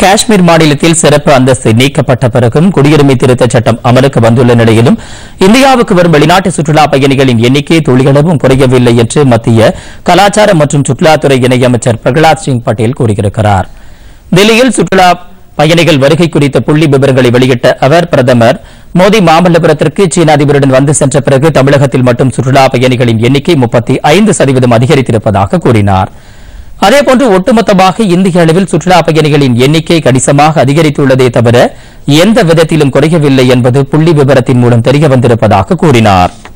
காஷ்மீர் மாநிலத்தில் சிறப்பு அந்தஸ்து நீக்கப்பட்ட பிறகும் குடியுரிமை திருத்தச் சட்டம் அமலுக்கு வந்துள்ள நிலையிலும் இந்தியாவுக்கு வரும் வெளிநாட்டு சுற்றுலா பயணிகளின் எண்ணிக்கை துளியளவும் குறையவில்லை என்று மத்திய கலாச்சார மற்றும் சுற்றுலாத்துறை இணையமைச்சர் பிரகலாத் சிங் பட்டேல் கூறியிருக்கிறார் தில்லியில் சுற்றுலா பயணிகள் வருகை குறித்த புள்ளி விவரங்களை வெளியிட்ட அவர் பிரதமர் மோடி மாமல்லபுரத்திற்கு சீன அதிபருடன் வந்து சென்ற பிறகு தமிழகத்தில் மட்டும் சுற்றுலா பயணிகளின் எண்ணிக்கை முப்பத்தி ஐந்து சதவீதம் அதிகரித்திருப்பதாக கூறினார் அதேபோன்று ஒட்டுமொத்தமாக இந்திய அளவில் சுற்றுலா பயணிகளின் எண்ணிக்கை கணிசமாக அதிகரித்துள்ளதே தவிர எந்த விதத்திலும் குறையவில்லை என்பது புள்ளி விவரத்தின் மூலம் தெரிய வந்திருப்பதாக கூறினார்